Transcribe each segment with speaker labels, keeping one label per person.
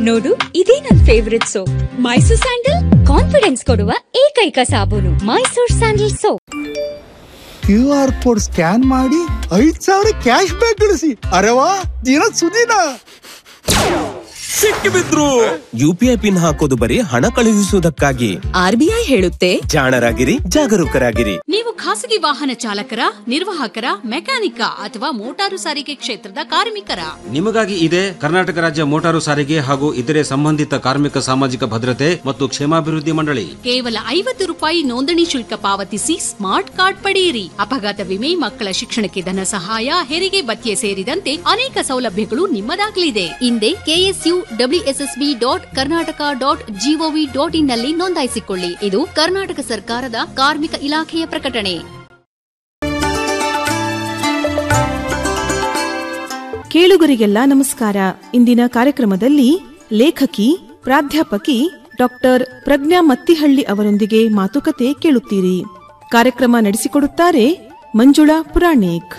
Speaker 1: ನೋಡು ಇದೇ ನನ್ favourite soap Mysore sandal confidence ಕೊಡುವ ಏಕೈಕ ಸಾಬೂನು Mysore sandal soap
Speaker 2: Q R code scan ಮಾಡಿ ಐದ್ ಸಾವಿರ ಕ್ಯಾಶ್ ಬ್ಯಾಕ್ ಗಳಿಸಿ ಅರೆ ವಾ ದಿನ ಸುದಿನ
Speaker 3: ಸಿಕ್ಕಿಬಿದ್ರು ಯುಪಿಐ ಪಿನ್ ಹಾಕೋದು ಬರೀ ಹಣ ಕಳುಹಿಸುವುದಕ್ಕಾಗಿ
Speaker 4: ಆರ್ಬಿಐ ಹೇಳುತ್ತೆ
Speaker 3: ಜಾಣರಾಗಿರಿ ಜಾಗರೂಕರಾಗಿರಿ
Speaker 5: ನೀವು ಖಾಸಗಿ ವಾಹನ ಚಾಲಕರ ನಿರ್ವಾಹಕರ ಮೆಕ್ಯಾನಿಕ ಅಥವಾ ಮೋಟಾರು ಸಾರಿಗೆ ಕ್ಷೇತ್ರದ ಕಾರ್ಮಿಕರ
Speaker 6: ನಿಮಗಾಗಿ ಇದೆ ಕರ್ನಾಟಕ ರಾಜ್ಯ ಮೋಟಾರು ಸಾರಿಗೆ ಹಾಗೂ ಇತರೆ ಸಂಬಂಧಿತ ಕಾರ್ಮಿಕ ಸಾಮಾಜಿಕ ಭದ್ರತೆ ಮತ್ತು ಕ್ಷೇಮಾಭಿವೃದ್ಧಿ ಮಂಡಳಿ
Speaker 5: ಕೇವಲ ಐವತ್ತು ರೂಪಾಯಿ ನೋಂದಣಿ ಶುಲ್ಕ ಪಾವತಿಸಿ ಸ್ಮಾರ್ಟ್ ಕಾರ್ಡ್ ಪಡೆಯಿರಿ ಅಪಘಾತ ವಿಮೆ ಮಕ್ಕಳ ಶಿಕ್ಷಣಕ್ಕೆ ಧನ ಸಹಾಯ ಹೆರಿಗೆ ಭತ್ಯೆ ಸೇರಿದಂತೆ ಅನೇಕ ಸೌಲಭ್ಯಗಳು ನಿಮ್ಮದಾಗಲಿದೆ ಹಿಂದೆ KSU WSSB dot Karnataka dot GOV dot in ನಲ್ಲಿ ನೋಂದಾಯಿಸಿಕೊಳ್ಳಿ ಇದು ಕರ್ನಾಟಕ ಸರ್ಕಾರದ ಕಾರ್ಮಿಕ ಇಲಾಖೆಯ ಪ್ರಕಟಣೆ
Speaker 7: ಕೇಳುಗರಿಗೆಲ್ಲ ನಮಸ್ಕಾರ ಇಂದಿನ ಕಾರ್ಯಕ್ರಮದಲ್ಲಿ ಲೇಖಕಿ ಪ್ರಾಧ್ಯಾಪಕಿ ಡಾಕ್ಟರ್ ಪ್ರಜ್ಞಾ ಮತ್ತಿಹಳ್ಳಿ ಅವರೊಂದಿಗೆ ಮಾತುಕತೆ ಕೇಳುತ್ತೀರಿ ಕಾರ್ಯಕ್ರಮ ನಡೆಸಿಕೊಡುತ್ತಾರೆ ಮಂಜುಳಾ ಪುರಾಣಿಕ್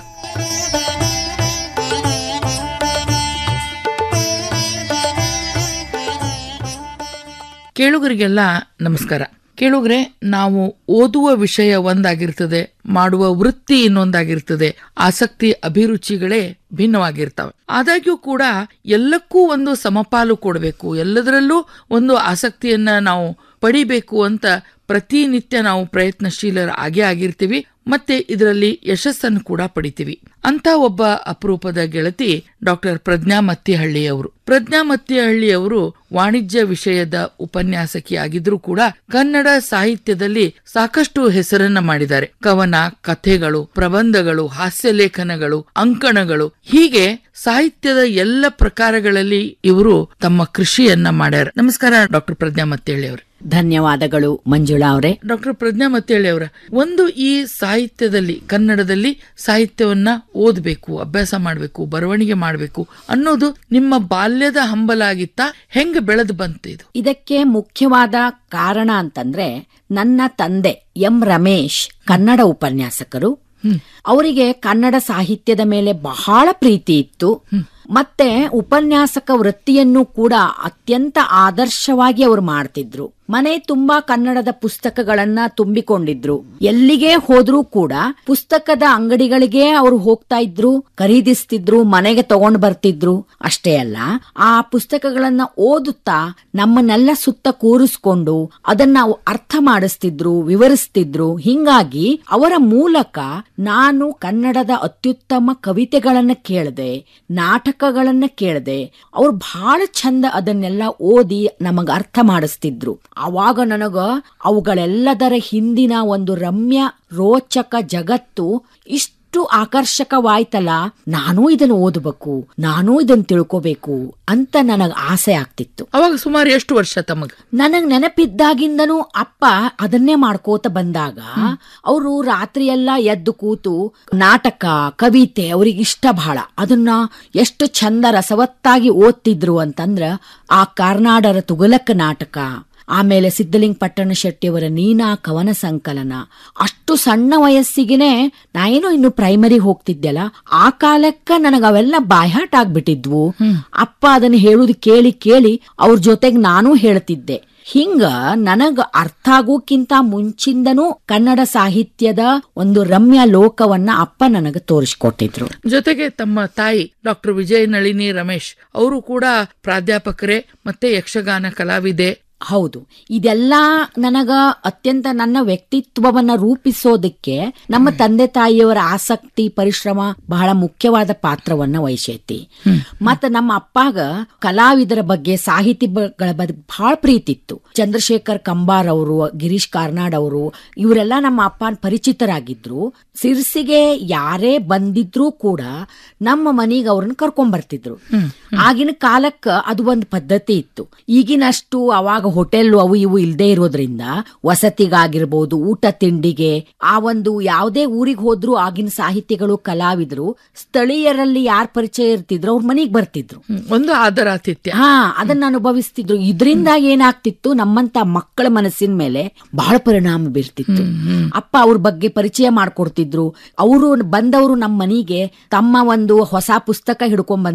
Speaker 8: ಕೇಳುಗರಿಗೆಲ್ಲ ನಮಸ್ಕಾರ ಕೇಳುಗರೆ ನಾವು ಓದುವ ವಿಷಯ ಒಂದಾಗಿರ್ತದೆ ಮಾಡುವ ವೃತ್ತಿ ಇನ್ನೊಂದಾಗಿರ್ತದೆ ಆಸಕ್ತಿ ಅಭಿರುಚಿಗಳೇ ಭಿನ್ನವಾಗಿರ್ತವೆ ಆದಾಗ್ಯೂ ಕೂಡ ಎಲ್ಲಕ್ಕೂ ಒಂದು ಸಮಪಾಲು ಕೊಡಬೇಕು ಎಲ್ಲದರಲ್ಲೂ ಒಂದು ಆಸಕ್ತಿಯನ್ನ ನಾವು ಪಡಿಬೇಕು ಅಂತ ಪ್ರತಿನಿತ್ಯ ನಾವು ಪ್ರಯತ್ನಶೀಲರ ಆಗೇ ಆಗಿರ್ತೀವಿ ಮತ್ತೆ ಇದರಲ್ಲಿ ಯಶಸ್ಸನ್ನು ಕೂಡ ಪಡಿತೀವಿ ಅಂತ ಒಬ್ಬ ಅಪರೂಪದ ಗೆಳತಿ ಡಾಕ್ಟರ್ ಪ್ರಜ್ಞಾ ಮತ್ತಿಹಳ್ಳಿ ಅವರು ಪ್ರಜ್ಞಾ ಮತ್ತಿಹಳ್ಳಿ ಅವರು ವಾಣಿಜ್ಯ ವಿಷಯದ ಉಪನ್ಯಾಸಕಿ ಆಗಿದ್ರೂ ಕೂಡ ಕನ್ನಡ ಸಾಹಿತ್ಯದಲ್ಲಿ ಸಾಕಷ್ಟು ಹೆಸರನ್ನ ಮಾಡಿದ್ದಾರೆ ಕವನ ಕಥೆಗಳು ಪ್ರಬಂಧಗಳು ಹಾಸ್ಯ ಲೇಖನಗಳು ಅಂಕಣಗಳು ಹೀಗೆ ಸಾಹಿತ್ಯದ ಎಲ್ಲ ಪ್ರಕಾರಗಳಲ್ಲಿ ಇವರು ತಮ್ಮ ಕೃಷಿಯನ್ನ ಮಾಡ್ಯಾರ ನಮಸ್ಕಾರ ಡಾಕ್ಟರ್ ಪ್ರಜ್ಞಾ ಮತ್ತಿಹಳ್ಳಿ ಅವರು
Speaker 4: ಧನ್ಯವಾದಗಳು ಮಂಜುಳಾ ಅವರೇ
Speaker 8: ಡಾಕ್ಟರ್ ಪ್ರಜ್ಞಾ ಮತ್ತೇಳಿ ಅವರ ಒಂದು ಈ ಸಾಹಿತ್ಯದಲ್ಲಿ ಕನ್ನಡದಲ್ಲಿ ಸಾಹಿತ್ಯವನ್ನ ಓದಬೇಕು ಅಭ್ಯಾಸ ಮಾಡಬೇಕು ಬರವಣಿಗೆ ಮಾಡಬೇಕು ಅನ್ನೋದು ನಿಮ್ಮ ಬಾಲ್ಯದ ಹಂಬಲ ಆಗಿತ್ತ ಹೆಂಗ ಬೆಳೆದು ಬಂತು ಇದು
Speaker 4: ಇದಕ್ಕೆ ಮುಖ್ಯವಾದ ಕಾರಣ ಅಂತಂದ್ರೆ ನನ್ನ ತಂದೆ ಎಂ ರಮೇಶ್ ಕನ್ನಡ ಉಪನ್ಯಾಸಕರು ಅವರಿಗೆ ಕನ್ನಡ ಸಾಹಿತ್ಯದ ಮೇಲೆ ಬಹಳ ಪ್ರೀತಿ ಇತ್ತು ಮತ್ತೆ ಉಪನ್ಯಾಸಕ ವೃತ್ತಿಯನ್ನು ಕೂಡ ಅತ್ಯಂತ ಆದರ್ಶವಾಗಿ ಅವರು ಮಾಡ್ತಿದ್ರು ಮನೆ ತುಂಬಾ ಕನ್ನಡದ ಪುಸ್ತಕಗಳನ್ನ ತುಂಬಿಕೊಂಡಿದ್ರು ಎಲ್ಲಿಗೆ ಹೋದ್ರೂ ಕೂಡ ಪುಸ್ತಕದ ಅಂಗಡಿಗಳಿಗೆ ಅವರು ಹೋಗ್ತಾ ಇದ್ರು ಖರೀದಿಸ್ತಿದ್ರು ಮನೆಗೆ ತಗೊಂಡ್ ಬರ್ತಿದ್ರು ಅಷ್ಟೇ ಅಲ್ಲ ಆ ಪುಸ್ತಕಗಳನ್ನ ಓದುತ್ತಾ ನಮ್ಮನ್ನೆಲ್ಲ ಸುತ್ತ ಕೂರಿಸ್ಕೊಂಡು ಅದನ್ನ ಅವ್ ಅರ್ಥ ಮಾಡಿಸ್ತಿದ್ರು ವಿವರಿಸ್ತಿದ್ರು ಹಿಂಗಾಗಿ ಅವರ ಮೂಲಕ ನಾನು ಕನ್ನಡದ ಅತ್ಯುತ್ತಮ ಕವಿತೆಗಳನ್ನ ಕೇಳದೆ ನಾಟಕಗಳನ್ನ ಕೇಳದೆ ಅವ್ರು ಬಹಳ ಚಂದ ಅದನ್ನೆಲ್ಲ ಓದಿ ನಮಗ ಅರ್ಥ ಮಾಡಿಸ್ತಿದ್ರು ಅವಾಗ ನನಗ ಅವುಗಳೆಲ್ಲದರ ಹಿಂದಿನ ಒಂದು ರಮ್ಯ ರೋಚಕ ಜಗತ್ತು ಇಷ್ಟು ಆಕರ್ಷಕವಾಯ್ತಲ್ಲ ನಾನೂ ಇದನ್ನ ಓದಬೇಕು ನಾನೂ ಇದನ್ನ ತಿಳ್ಕೋಬೇಕು ಅಂತ ನನಗ ಆಸೆ ಆಗ್ತಿತ್ತು
Speaker 8: ಅವಾಗ ಸುಮಾರು ಎಷ್ಟು ವರ್ಷ ತಮಗ
Speaker 4: ನನಗ್ ನೆನಪಿದ್ದಾಗಿಂದನೂ ಅಪ್ಪ ಅದನ್ನೇ ಮಾಡ್ಕೋತ ಬಂದಾಗ ಅವರು ರಾತ್ರಿ ಎಲ್ಲ ಎದ್ದು ಕೂತು ನಾಟಕ ಕವಿತೆ ಅವ್ರಿಗೆ ಇಷ್ಟ ಬಹಳ ಅದನ್ನ ಎಷ್ಟು ಚಂದ ರಸವತ್ತಾಗಿ ಓದ್ತಿದ್ರು ಅಂತಂದ್ರ ಆ ಕಾರ್ನಾಡರ ತುಗಲಕ್ ನಾಟಕ ಆಮೇಲೆ ಸಿದ್ದಲಿಂಗ ಪಟ್ಟಣ ಶೆಟ್ಟಿಯವರ ನೀನಾ ಕವನ ಸಂಕಲನ ಅಷ್ಟು ಸಣ್ಣ ವಯಸ್ಸಿಗೆನೆ ನಾ ಏನೋ ಇನ್ನು ಪ್ರೈಮರಿ ಹೋಗ್ತಿದ್ದೆಲ್ಲ ಆ ಕಾಲಕ್ಕ ನನಗ ಅವೆಲ್ಲ ಬಾಯ್ಹಾಟ್ ಆಗ್ಬಿಟ್ಟಿದ್ವು ಅಪ್ಪ ಅದನ್ನ ಹೇಳುದು ಕೇಳಿ ಕೇಳಿ ಅವ್ರ ಜೊತೆಗ್ ನಾನೂ ಹೇಳ್ತಿದ್ದೆ ಹಿಂಗ ನನಗ ಅರ್ಥ ಆಗೋಕ್ಕಿಂತ ಮುಂಚಿಂದನೂ ಕನ್ನಡ ಸಾಹಿತ್ಯದ ಒಂದು ರಮ್ಯ ಲೋಕವನ್ನ ಅಪ್ಪ ನನಗ ತೋರಿಸ್ಕೊಟ್ಟಿದ್ರು
Speaker 8: ಜೊತೆಗೆ ತಮ್ಮ ತಾಯಿ ಡಾಕ್ಟರ್ ವಿಜಯ ನಳಿನಿ ರಮೇಶ್ ಅವರು ಕೂಡ ಪ್ರಾಧ್ಯಾಪಕರೇ ಮತ್ತೆ ಯಕ್ಷಗಾನ ಕಲಾವಿದೆ
Speaker 4: ಹೌದು ಇದೆಲ್ಲ ನನಗ ಅತ್ಯಂತ ನನ್ನ ವ್ಯಕ್ತಿತ್ವವನ್ನ ರೂಪಿಸೋದಕ್ಕೆ ನಮ್ಮ ತಂದೆ ತಾಯಿಯವರ ಆಸಕ್ತಿ ಪರಿಶ್ರಮ ಬಹಳ ಮುಖ್ಯವಾದ ಪಾತ್ರವನ್ನ ವಹಿಸೈತಿ ಮತ್ತ ನಮ್ಮ ಅಪ್ಪಾಗ ಕಲಾವಿದರ ಬಗ್ಗೆ ಸಾಹಿತಿಗಳ ಬಗ್ಗೆ ಬಹಳ ಪ್ರೀತಿ ಇತ್ತು ಚಂದ್ರಶೇಖರ್ ಕಂಬಾರ್ ಅವರು ಗಿರೀಶ್ ಕಾರ್ನಾಡ್ ಅವರು ಇವರೆಲ್ಲ ನಮ್ಮ ಅಪ್ಪನ ಪರಿಚಿತರಾಗಿದ್ರು ಸಿರ್ಸಿಗೆ ಯಾರೇ ಬಂದಿದ್ರೂ ಕೂಡ ನಮ್ಮ ಮನೆಗೆ ಅವ್ರನ್ನ ಕರ್ಕೊಂಡ್ ಬರ್ತಿದ್ರು ಆಗಿನ ಕಾಲಕ್ಕ ಅದು ಒಂದು ಪದ್ಧತಿ ಇತ್ತು ಈಗಿನಷ್ಟು ಅವಾಗ ಹೋಟೆಲ್ ಅವು ಇವು ಇಲ್ದೇ ಇರೋದ್ರಿಂದ ವಸತಿಗಾಗಿರ್ಬೋದು ಊಟ ತಿಂಡಿಗೆ ಆ ಒಂದು ಯಾವುದೇ ಊರಿಗೆ ಹೋದ್ರು ಆಗಿನ ಸಾಹಿತಿಗಳು ಕಲಾವಿದರು ಸ್ಥಳೀಯರಲ್ಲಿ ಯಾರ್ ಪರಿಚಯ ಇರ್ತಿದ್ರು ಅವ್ರ ಮನೆಗ್ ಬರ್ತಿದ್ರು
Speaker 8: ಹ್ಮ್. ಒಂದು ಆದರಾತಿಥ್ಯ
Speaker 4: ಹಾ ಅದನ್ನ ಅನುಭವಿಸ್ತಿದ್ರು ಇದರಿಂದ ಏನಾಗ್ತಿತ್ತು ನಮ್ಮಂತ ಮಕ್ಕಳ ಮನಸ್ಸಿನ ಮೇಲೆ ಬಹಳ ಪರಿಣಾಮ ಬೀರ್ತಿತ್ತು ಅಪ್ಪ ಅವ್ರ ಬಗ್ಗೆ ಪರಿಚಯ ಮಾಡ್ಕೊಡ್ತಿದ್ರು ಅವರು ಬಂದವರು ನಮ್ಮ ಮನೆಗೆ ತಮ್ಮ ಒಂದು ಹೊಸ ಪುಸ್ತಕ ಹಿಡ್ಕೊಂಡ್